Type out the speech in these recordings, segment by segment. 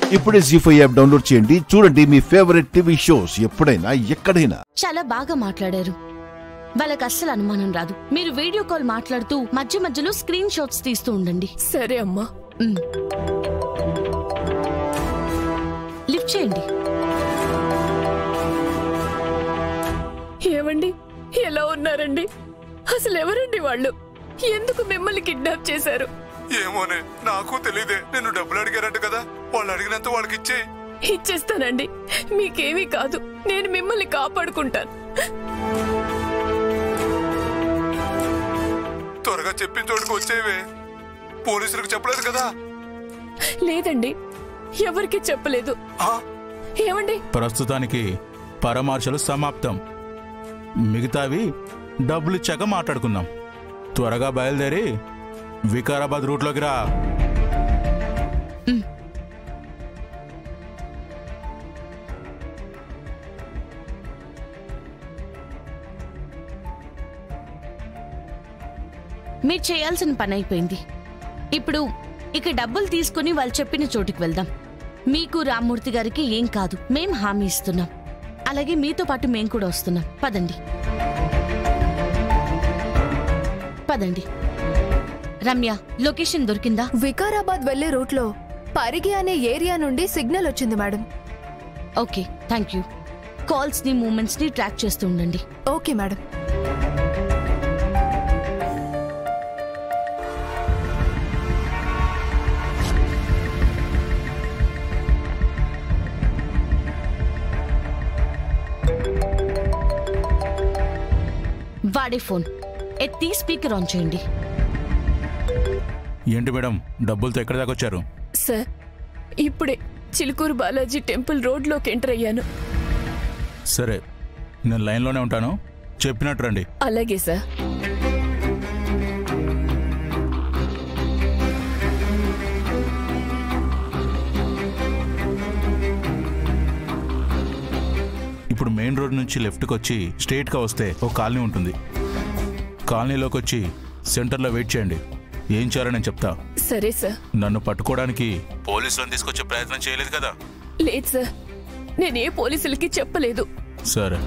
ఇప్పుడే G five app download చేయండి చూడండి మీ ఫేవరెట్ టీవీ షోస్ ఎప్పుడైనా ఎక్కడైనా చాలా బాగా మాట్లాడారు వాళ్ళకి అస్సలు అనుమానం రాదు మీరు వీడియో కాల్ మాట్లాడుతూ మధ్య మధ్యలో స్క్రీన్ షాట్స్ తీస్తూ ఉండండి సరే అమ్మా మ్. లిఫ్ట్ చేయండి ఏమండి ఎలా ఉన్నారండి అసలు ఎవరండి వాళ్ళు ఎందుకు మిమ్మల్ని కిడ్నాప్ చేశారు ఏమోనే నాకు తెలియదే నిన్ను డబ్బులు అడిగారంట కదా వాళ్ళు అడిగినంత వాళ్ళకి ఇచ్చేయి ఇచ్చేస్తానండి మీకేమీ కాదు నేను మిమ్మల్ని కాపాడుకుంటాను త్వరగా చెప్పిన చోటుకు వచ్చేవే పోలీసులకు చెప్పలేదు కదా లేదండి ఎవరికి చెప్పలేదు ఆ? ఏమండి ప్రస్తుతానికి పరామర్శలు సమాప్తం మిగతావి డబ్బులు ఇచ్చాక మాట్లాడుకుందాం త్వరగా బయలుదేరి వికారాబాద్ రూట్లోకి రా మీరు చేయాల్సిన పని అయిపోయింది ఇప్పుడు ఇక డబ్బులు తీసుకుని వాళ్ళు చెప్పిన చోటికి వెళ్దాం మీకు రామ్మూర్తి గారికి ఏం కాదు మేం హామీ ఇస్తున్నాం అలాగే మీతో పాటు మేం కూడా వస్తున్నాం పదండి పదండి రమ్య లొకేషన్ దొరికిందా వికారాబాద్ వెళ్లే రూట్లో పరిగి అనే ఏరియా నుండి సిగ్నల్ వచ్చింది madam okay thank you calls ని మూమెంట్స్ ని ట్రాక్ చేస్తూ ఉండండి ఓకే మేడం వాడే ఫోన్ ఎత్తి స్పీకర్ ఆన్ చేయండి ఏంటి మేడం డబ్బులతో ఎక్కడి దాకా వచ్చారు సార్ ఇప్పుడే చిలుకూరు బాలాజీ టెంపుల్ రోడ్లోకి ఎంటర్ అయ్యాను సరే నేను లైన్లోనే ఉంటాను చెప్పినట్టు రండి అలాగే సార్ ఇప్పుడు మెయిన్ రోడ్ నుంచి లెఫ్ట్కి వచ్చి స్ట్రైట్గా వస్తే ఒక కాలనీ ఉంటుంది కాలనీలోకి వచ్చి సెంటర్లో వెయిట్ చేయండి ఏం చేయాలో నేను చెప్తా సరే సార్ నన్ను పట్టుకోవడానికి పోలీసులను తీసుకొచ్చే ప్రయత్నం చేయలేదు కదా లేదు సార్ నేనే పోలీసులకి చెప్పలేదు సరే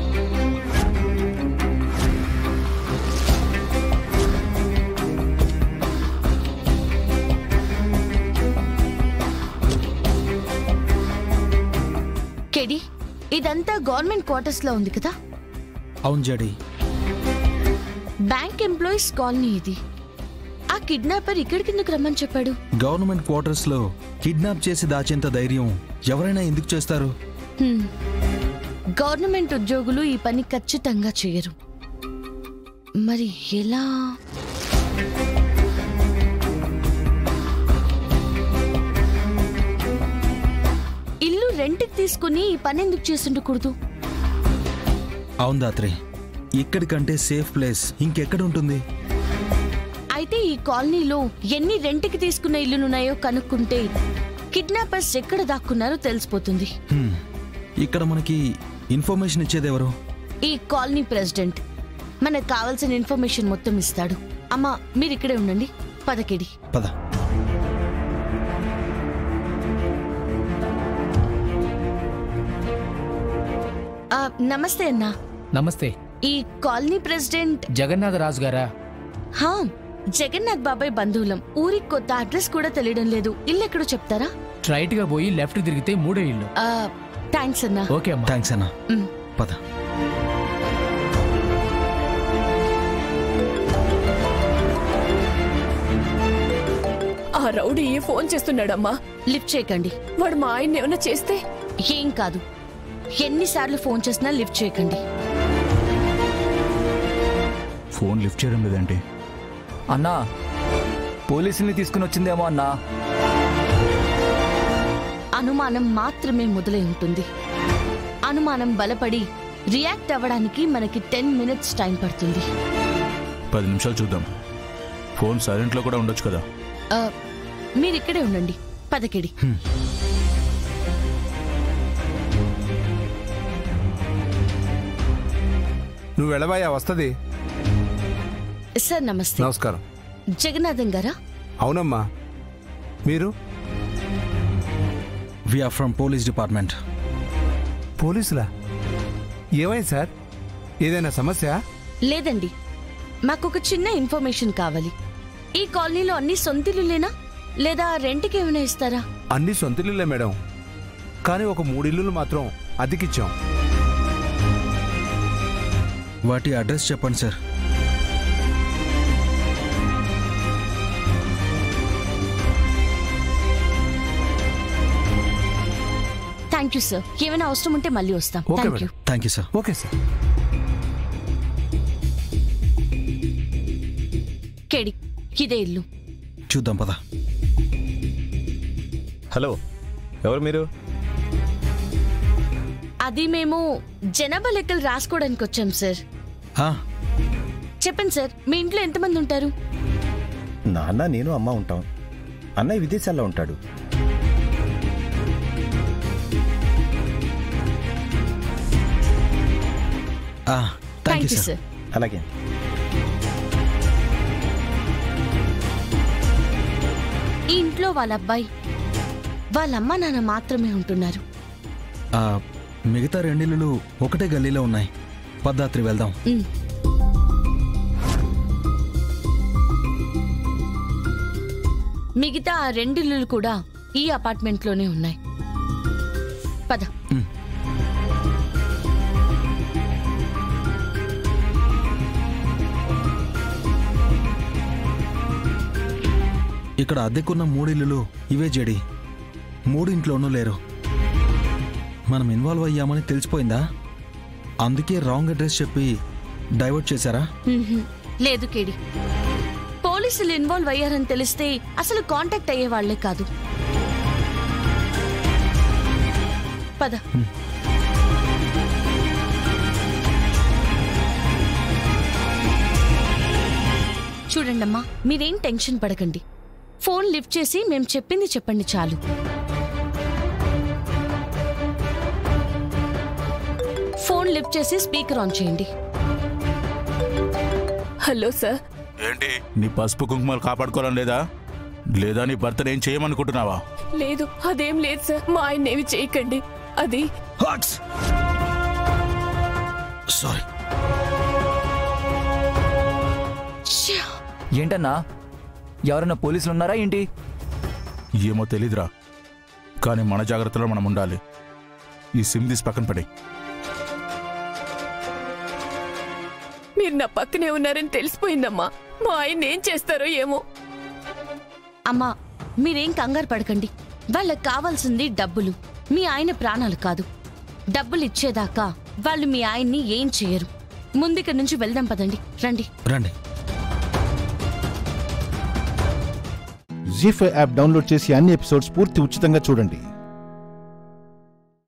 కెడి ఇదంతా గవర్నమెంట్ క్వార్టర్స్ లో ఉంది కదా అవును జడి బ్యాంక్ ఎంప్లాయీస్ కాలనీ ఇది ఆ కిడ్నాపర్ ఇక్కడికి ఎందుకు రమ్మని చెప్పాడు గవర్నమెంట్ క్వార్టర్స్ లో కిడ్నాప్ చేసి దాచేంత ధైర్యం ఎవరైనా ఎందుకు చేస్తారు హ్మ్. గవర్నమెంట్ ఉద్యోగులు ఈ పని ఖచ్చితంగా చేయరు మరి ఎలా ఇల్లు రెంట్కి తీసుకుని ఈ పని ఎందుకు చేస్తుండకూడదు అవును దాత్రే ఇక్కడికంటే సేఫ్ ప్లేస్ ఇంకెక్కడ ఉంటుంది అయితే ఈ కాలనీలో ఎన్ని రెంట్కి తీసుకున్న ఇల్లులున్నాయో కనుక్కుంటే కిడ్నాపర్స్ ఎక్కడ దాక్కున్నారో తెలిసిపోతుంది హ్మ్. ఇక్కడ మనకి ఇన్ఫర్మేషన్ ఇచ్చేది ఎవరు ఈ కాలనీ ప్రెసిడెంట్ మనకు కావాల్సిన ఇన్ఫర్మేషన్ మొత్తం ఇస్తాడు అమ్మా మీరు ఇక్కడే ఉండండి పదకిడి పద ఆ, నమస్తే అన్నా నమస్తే ఈ కాలనీ ప్రెసిడెంట్ జగన్నాథరాజు గారా హా జగన్నాథ్ బాబాయ్ బంధువులం ఊరికి కొత్త అడ్రస్ కూడా తెలియడం లేదు ఇల్లు ఎక్కడో చెప్తారా స్ట్రైట్ గా పోయి లెఫ్ట్ తిరిగితే మూడో ఇల్లు ఆ, థ్యాంక్స్ అన్నా ఓకే అమ్మా థ్యాంక్స్ అన్న మ్. పద ఆ రౌడీ ఫోన్ చేస్తున్నాడమ్మా లిఫ్ట్ చేయకండి వాడు మా ఆయన్ని ఏమైనా చేస్తే ఏం కాదు ఎన్నిసార్లు ఫోన్ చేసినా లిఫ్ట్ చేయకండి ఫోన్ లిఫ్ట్ చేయడం లేదంటే అన్నా పోలీసుల్ని తీసుకుని వచ్చిందేమో అన్నా అనుమానం మాత్రమే మొదలై ఉంటుంది అనుమానం బలపడి రియాక్ట్ అవ్వడానికి మనకి టెన్ మినిట్స్ టైం పడుతుంది పది నిమిషాలు చూద్దాం ఫోన్ సైలెంట్లో కూడా ఉండొచ్చు కదా ఆ, మీరు ఇక్కడే ఉండండి పదకిడి నువ్వు వెళ్ళబోయా వస్తుంది సార్ నమస్తే నమస్కారం జగన్నాథం గారా అవునమ్మా మీరు వీఆర్ ఫ్రమ్ పోలీస్ డిపార్ట్మెంట్ పోలీసులా ఏమైంది సార్ ఏదైనా సమస్య లేదండి మాకు ఒక చిన్న ఇన్ఫర్మేషన్ కావాలి ఈ కాలనీలో అన్ని సొంతిల్లులేనా లేదా రెంట్కి ఏమైనా ఇస్తారా అన్ని సొంతిల్లులే మేడం కానీ ఒక మూడిల్లులు మాత్రం అద్దెకిచ్చాం వాటి అడ్రస్ చెప్పండి సార్ థ్యాంక్ యూ సార్ ఏమైనా అవసరం ఉంటే మళ్ళీ వస్తాం okay thank you madam thank you sir okay sir కేడి ఇదే ఇల్లు చూద్దాం పద హలో ఎవరు మీరు అది మేము జనాభా లెక్కలు రాసుకోవడానికి వచ్చాం సార్ ఆ, చెప్పండి సార్ మీ ఇంట్లో ఎంతమంది ఉంటారు నాన్న నేను అమ్మ ఉంటాం అన్నయ్య విదేశాల్లో ఉంటాడు ఆ, thank thank you you sir sir అలాగే ఈ ఇంట్లో వాళ్ళ అబ్బాయి వాళ్ళ అమ్మ నాన్న మాత్రమే ఉంటున్నారు ఆ, మిగతా రెండిల్లులు ఒకటే గల్లీలో ఉన్నాయి పద్దాత్రి వెళ్దాం ఉమ్. మిగతా ఆ రెండిల్లులు కూడా ఈ అపార్ట్మెంట్లోనే ఉన్నాయి పద ఇక్కడ అద్దెకున్న మూడిల్లులు ఇవే జడి మూడింట్లోనూ లేరు మనం ఇన్వాల్వ్ అయ్యామని తెలిసిపోయిందా అందుకే రాంగ్ అడ్రస్ చెప్పి డైవర్ట్ చేశారా మ్మ్హ. లేదు కేడి పోలీసులు ఇన్వాల్వ్ అయ్యారని తెలిస్తే అసలు కాంటాక్ట్ అయ్యే వాళ్లే కాదు పద చూడండమ్మా మీరేం టెన్షన్ పడకండి ఫోన్ లిఫ్ట్ చేసి మేము చెప్పింది చెప్పండి చాలు ఫోన్ లిఫ్ట్ చేసి స్పీకర్ ఆన్ చేయండి హలో సార్ ఏంటి నీ పసుపు కుంకుమలు కాపాడుకోవడం లేదా లేదా నీ భర్తను ఏం చేయమనుకుంటున్నావా లేదు అదేం లేదు సార్ మా ఆయన ఏమి చేయకండి అది సారీ ష్యా! ఏంటన్నా ఎవరైనా పోలీసులు ఉన్నారా ఏంటి ఏమో తెలీదురా కానీ మన జాగ్రత్తలో మనం ఉండాలి ఈ సిమ్ తీసి పక్కన పడి మీరు నా పక్కనే ఉన్నారని తెలిసిపోయిందమ్మా మా ఆయన ఏం చేస్తారో ఏమో అమ్మా మీరేం కంగారు పడకండి వాళ్ళకి కావాల్సింది డబ్బులు మీ ఆయన ప్రాణాలు కాదు డబ్బులు ఇచ్చేదాకా వాళ్ళు మీ ఆయన్ని ఏం చేయరు ముందుక నుంచి వెళ్దాం పదండి రండి రండి జీ ఫైవ్ యాప్ డౌన్లోడ్ చేసి అన్ని ఎపిసోడ్స్ పూర్తి ఉచితంగా చూడండి